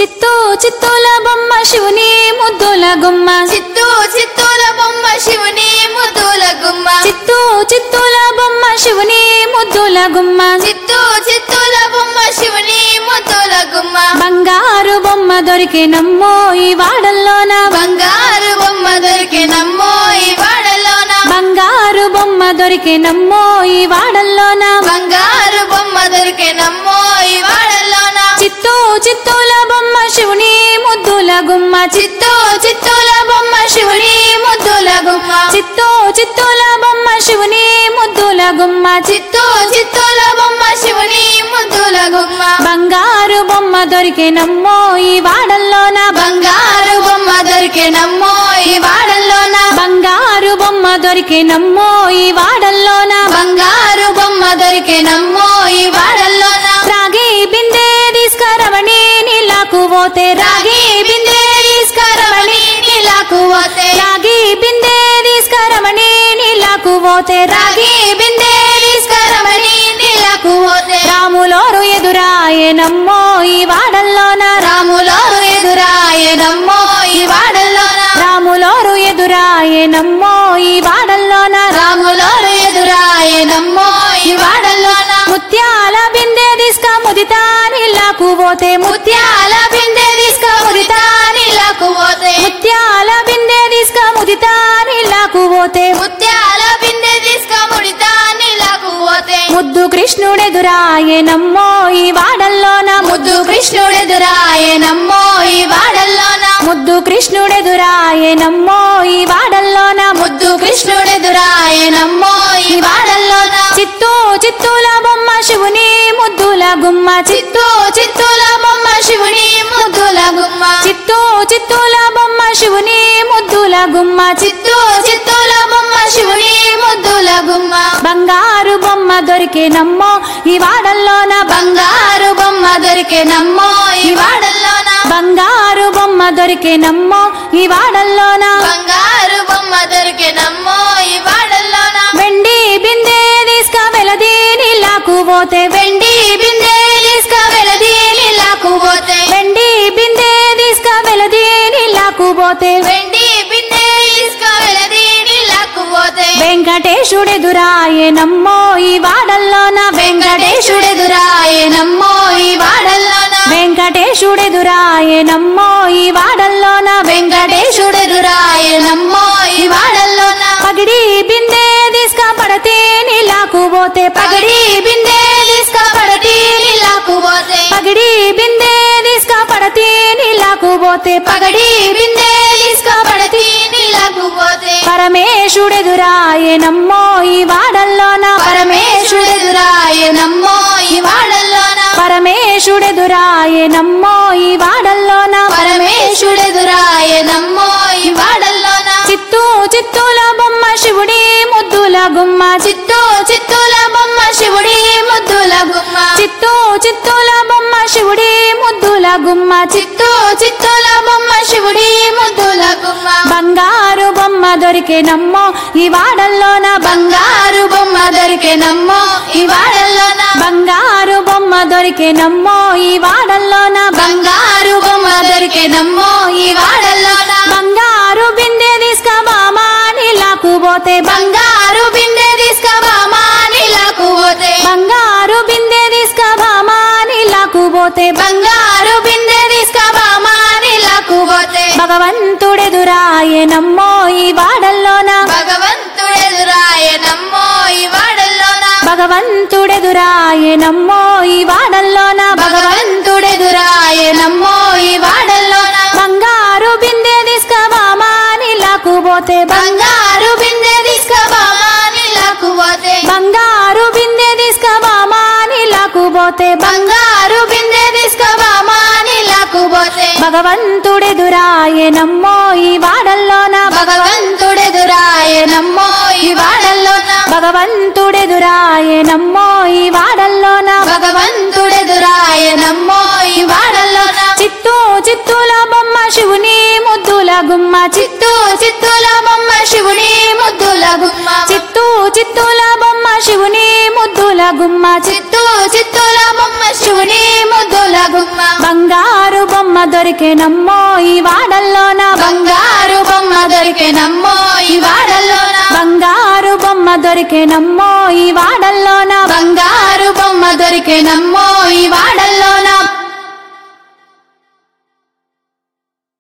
చిత్తూ చిత్తూల బొమ్మ శివుని ముద్దుల గుమ్మ చిత్తూ చిత్తూల బొమ్మ శివుని ముద్దుల గుమ్మ చిత్తూ చిత్తూల బొమ్మ శివుని ముద్దుల గుమ్మ చిత్తూ చిత్తూల బొమ్మ శివుని ముద్దుల గుమ్మ బంగారు బొమ్మ దొరికినమ్మో ఈ వాడల్లోన బంగారు బొమ్మ దొరికినమ్మో ఈ వాడలోన బంగారు బొమ్మ దొరికినమ్మో ఈ వాడల్లోన బంగారు బొమ్మ దొరికినమ్మో ఈ వాడలోన చిత్తూ చిత్తూల బొమ్మ శివుని ముద్దుల గుమ్మ చిత్తూ చిత్తూల బొమ్మ శివుని ముద్దుల గుమ్మ చిత్తూ చిత్తూల బొమ్మ శివుని ముద్దుల గుమ్మ చిత్తూ చిత్తూల బొమ్మ శివుని ముద్దుల గుమ్మ బంగారు బొమ్మ దొరికినమ్మో ఈ వాడల్లోన బంగారు బొమ్మ దొరికినమ్మో ఈ వాడలోన బంగారు బొమ్మ దొరికినమ్మో ఈ వాడల్లోన బంగారు బొమ్మ దొరికినమ్మో ఈ వాడలోన రాగి బిందె తీసుకరమణి నీలాకు పోతే రాగి రాగి బిందె తీసుకరమణి నీలాకు పోతే రాగి బిందె తీసుకరమణి నీలాకు పోతే రాగి రాగి బిందె తీసుకరమణి నీలాకు పోతే రాములోరు ఎదురాయనమ్మో ఈ వాడల్లోన రాములో ఎదురాయనమ్మో ఈ వాడలోన రాములోరు ఎదురాయనమ్మో ఈ వాడల్లోన రాములో ఎదురాయనమ్మో ఈ వాడలోన ముత్యాల బిందె తీసుక ముదితా నీలాకు పోతే ముత్యాల బిందె తీసుకముడితా నీలాకు పోతే ముత్యాల బిందె తీసుక ముదితా నీలాకు పోతే ముత్యాల బిందె తీసుకముడితా నీలాకు పోతే ముద్దు కృష్ణుడెదురాయనమ్మో ఈ వాడల్లోన ముద్దు కృష్ణుడెదురాయనమ్మో ఈ వాడల్లోన ముద్దు కృష్ణుడెదురాయనమ్మో ఈ వాడల్లోన ముద్దు కృష్ణుడెదురాయనమ్మో ఈ వాడల్లోన చిత్తూ చిత్తూల బొమ్మ శివుని ముద్దుల గుమ్మ చిత్తూ చిత్తూల బొమ్మ శివుని ముద్దుల గుమ్మ చిత్తూ చిత్తూల బొమ్మ శివుని ముద్దుల గుమ్మ చిత్తూ చిత్తూల బొమ్మ శివుని ముద్దుల గుమ్మ బంగారు బొమ్మ దొరికినమ్మో ఈ వాడల్లోన బంగారు బొమ్మ దొరికినమ్మో ఈ వాడల్లోన బంగారు బొమ్మ దొరికినమ్మో ఈ వాడల్లోన బంగారు బొమ్మ దొరికినమ్మో ఈ వాడల్లోన వెండి బిందె తీసుక వెలది నీలాకు పోతే వెండి బిందె తీసుక వెలది నీలాకు పోతే వెండి బిందె తీసుక వెలది నీలాకు పోతే వెండి బిందె తీసుక వెలది నీలాకు పోతే వెంకటేశుడెదురాయనమ్మో ఈ వాడల్లోన వెంకటేశుడెదురాయనమ్మో ఈ వాడల్లోన వెంకటేశుడెదురాయనమ్మో ఈ వాడల్లోన వెంకటేశుడెదురాయనమ్మో ఈ వాడల్లోన పగిడి బిందె తీసుక పడతే నీలాకు పోతే పగడి బిందె తీసుక పడతి నీలాకు పోతే పగిడి బిందె తీసుక పడతే నీలాకు పోతే పగడి బిందె తీసుక పడతి నీలాకు పోతే పరమేశుడెదురాయనమ్మో ఈ వాడల్లోన పరమేశుడెదురాయనమ్మో ఈ వాడల్లోన పరమేశుడెదురాయనమ్మో ఈ వాడల్లోన పరమేశుడెదురాయనమ్మో ఈ వాడల్లోన చిత్తూ చిత్తూల బొమ్మ శివుడి ముద్దుల గుమ్మ చిత్తూ చిత్తూల బొమ్మ శివుడి ముద్దుల గుమ్మ చిత్తూ చిత్తూల బొమ్మ శివుడి ముద్దుల గుమ్మ చిత్తూ చిత్తూల బొమ్మ శివుడి ముద్దుల గుమ్మ బంగారు బొమ్మ దొరికినమ్మో ఈ వాడల్లోన బంగారు బొమ్మ దొరికెనమ్మో ఈ వాడల్లోన బంగారు బొమ్మ దొరికినమ్మో ఈ వాడల్లోన బంగారు బొమ్మ దొరికెనమ్మో ఈ వాడల్లోన బంగారు బిందె తీసుకబామా నీలాకు పోతే బంగారు బిందె తీసుకబామా నీలాకు పోతే బంగారు బిందె తీసుకబామా నీలాకు పోతే బంగారు బిందె తీసుకబామా నీలాకు పోతే భగవంతుడెదురాయనమ్మో ఈ వాడల్లోన భగవంతుడెదురాయనమ్మో ఈ వాడల్లోన భగవంతుడెదురాయనమ్మో ఈ వాడల్లోన భగవంతుడెదురాయనమ్మో ఈ వాడల్లోన బంగారు బిందె తీసుకబామా నీలాకు పోతే బంగారు బిందె తీసుకబామా నీలాకు పోతే బంగారు బిందె తీసుకబామా నీలాకు పోతే బంగారు బిందె తీసుకబామా నీలాకు పోతే భగవంతుడెదురాయనమ్మో ఈ వాడల్లోన భగవంతుడెదురాయనమ్మో ఈ వాడల్లోన భగవంతుడెదురాయనమ్మో ఈ వాడల్లోన భగవంతుడెదురాయనమ్మో ఈ వాడల్లోన చిత్తూ చిత్తూల బొమ్మ శివుని ముద్దుల గుమ్మ చిత్తూ చిత్తూల బొమ్మ శివుని ముద్దుల గుమ్మ చిత్తూ చిత్తూల బొమ్మ శివుని ముద్దుల గుమ్మ చిత్తూ చిత్తూల బొమ్మ శివుని ముద్దుల గుమ్మ బంగారు బొమ్మ బొమ్మ దొరికేనమ్మో ఈ వాడల్లోన బంగారు బొమ్మ దొరికెనమ్మో ఈ వాడల్లోన బంగారు బొమ్మ దొరికేనమ్మో ఈ వాడల్లోన బంగారు బొమ్మ దొరికెనమ్మో